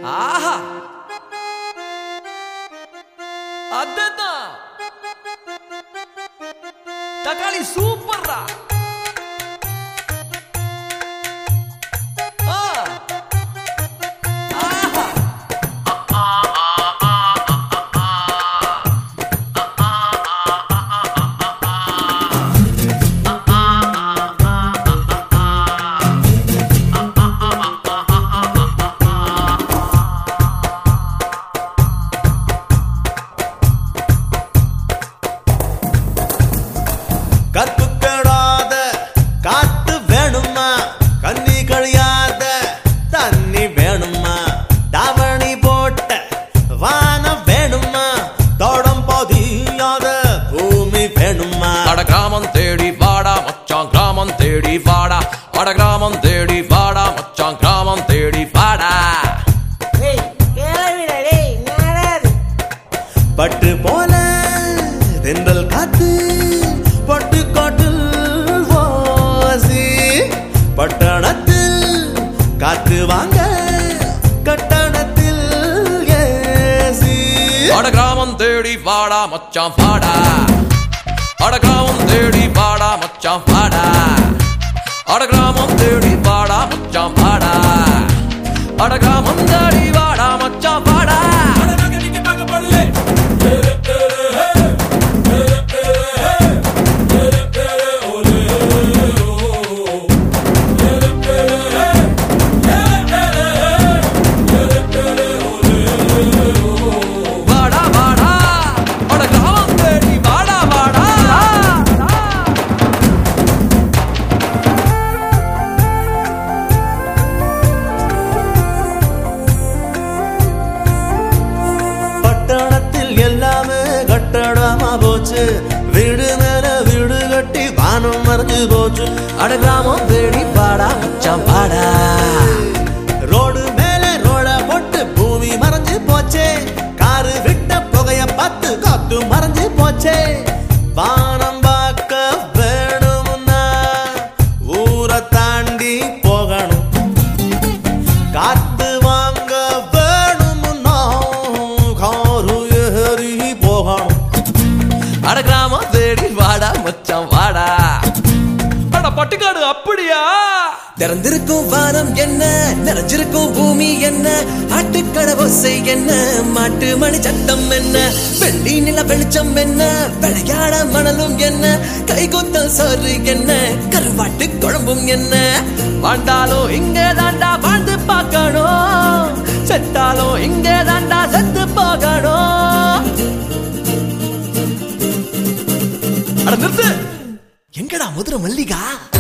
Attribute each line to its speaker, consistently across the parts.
Speaker 1: ஆஹா அதான் தக்காளி சூப்பர்ரா ஆ. ஆஹா.
Speaker 2: கற்பு கெடாத காத்து வேணுமா கண்ணி கழியாத தண்ணி வேணுமா தாவணி போட்ட வானம் வேணுமா தோடம் பதியாத பூமி வேணுமா
Speaker 1: அட கிராமம் தேடி வாடா மச்சான் கிராமம் தேடி வாடா அட கிராமம் தேடி வாடா மச்சான் கிராமம் தேடி வாடா
Speaker 3: டேய் கேளவிடா டேய் நாடாது
Speaker 2: பட்டு போல தென்றல் காத்து பட்டு காட்டில் வாசி பட்டணத்தில் காத்து வாங்க கட்டணத்தில் ஏசி
Speaker 1: அட கிராமம் தேடி வாடா மச்சான் வாடா அட கிராமம் தேடி வாடா மச்சான் வாடா அட கிராமம் தேடி வாடா மச்சான் வாடா அட கிராமம் தேடி வாடா மச்சான் வாடா வாடா வாடா அட கிராமம் தேடி வாடா வாடா
Speaker 2: பட்டணத்தில் எல்லாமே கட்டடமா போச்சு வீடு மேல வீடு கட்டி வானம் மறைஞ்சு போச்சு
Speaker 1: அட கிராமம் தேடி வாடா மச்சான் வாடா
Speaker 2: ரோடு மேல ரோட போட்டு பூமி மறைஞ்சு போச்சே காரு விட்ட புகைய பார்த்து காத்து மறைஞ்சு போச்சே வானம் பார்க்க வேணும்னா ஊரை தாண்டி போகணும் காத்து வாங்க வேணும்னா காரு ஏறி போகணும்
Speaker 1: அட கிராமம் தேடி வாடா மச்சான் வாடா அட பட்டுக்காடு அப்படியா
Speaker 4: திறந்திருக்கும் வானம் என்ன நிறைஞ்சிருக்கும் பூமி என்ன ஆட்டுக்கடை ஓசை என்ன மாட்டு மணி சத்தம் என்ன வெள்ளி நில வெளிச்சம் என்ன விளையாட மணலும் என்ன கைகுத்தல் சோறு என்ன கருவாட்டு குழம்பும் என்ன
Speaker 1: வாழ்ந்தாலும் இங்கே தாண்டா வாழ்ந்து பார்க்கணும் செத்தாலும் இங்கே தாண்டா செத்து போகணும் அட நிறுத்து
Speaker 4: எங்கடா Madurai Mallika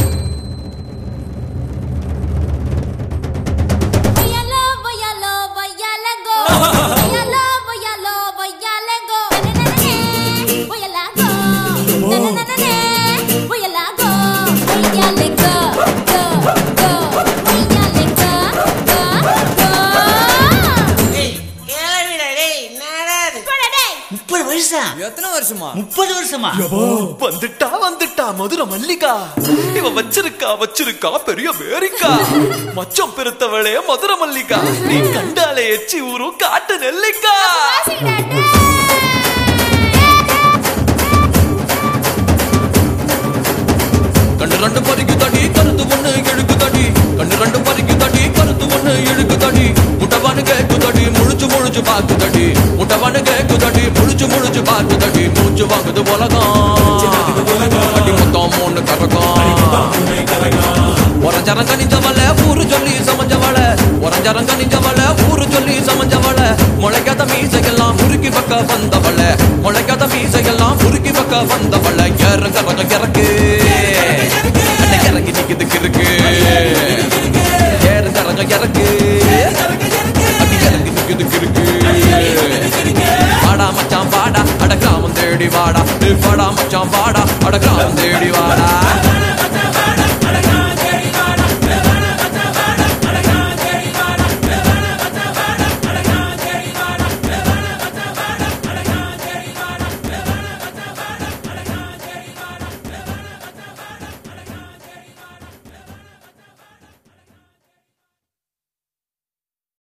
Speaker 5: Vayalo, vayalo, vayala go. Vayalo, vayalo, vayala go. Na-na-na-na-na, vayala go. Na-na-na-na-na, vayala go. Vayale go, go, go. Vayale go, go, go.
Speaker 3: டேய் கேளவிடா டேய் நாடாது
Speaker 5: போடா டேய்.
Speaker 3: முப்பது வருஷம்
Speaker 1: எத்தனை வருஷமா
Speaker 3: முப்பது வருஷமா
Speaker 1: வந்துட்டா வந்துட்டா மதுரை மல்லிகா இவ வச்சிருக்கா வச்சிருக்கா பெரிய பேரிக்கா மச்சம் பெருத்தவளே மதுரை மல்லிகா நீ கண்டாலே எச்சி ஊரும் காட்டு நெல்லிக்கா
Speaker 5: வாசிடா டேய்.
Speaker 1: கண்ணு ரெண்டு பறிக்கு தடி கருத்து ஒண்ணு இழுக்கு தடி கண்ணு ரெண்டு பறிக்கு தடி கருத்து ஒண்ணு இழுக்கு தடி முட்டவானு கேக்கு தடி முழிச்சு முழிச்சு பார்க்கு தடி முட்டவானு கேக்கு தடி முழிச்சு முழிச்சு பார்க்கு தடி மூச்சு வாங்குது உலகம் அடி மொத்தம் மூணு கரகம் உரஞ்சரம் கனிஞ்சவள ஊரு சொல்லி சமஞ்சவள உரஞ்சரம் கனிஞ்சவள ஊரு சொல்லி சமஞ்சவள முளைக்காத மீசையெல்லாம் முறுக்கி பக்க வந்தவள முளைக்காத மீசையெல்லாம் முறுக்கி பக்க வந்தவள இறங்க கொஞ்சம் இறக்கு அன்னை இறங்கி நிக்குது கிறுக்கு ஏறுங்க கொஞ்சம் இறக்கு அடி இறங்கி நிக்குது கிறுக்கு வாடா மச்சான் வாடா அட கிராமம் தேடி வாடா ஏய் வாடா மச்சான் வாடா அட கிராமம் தேடி வாடா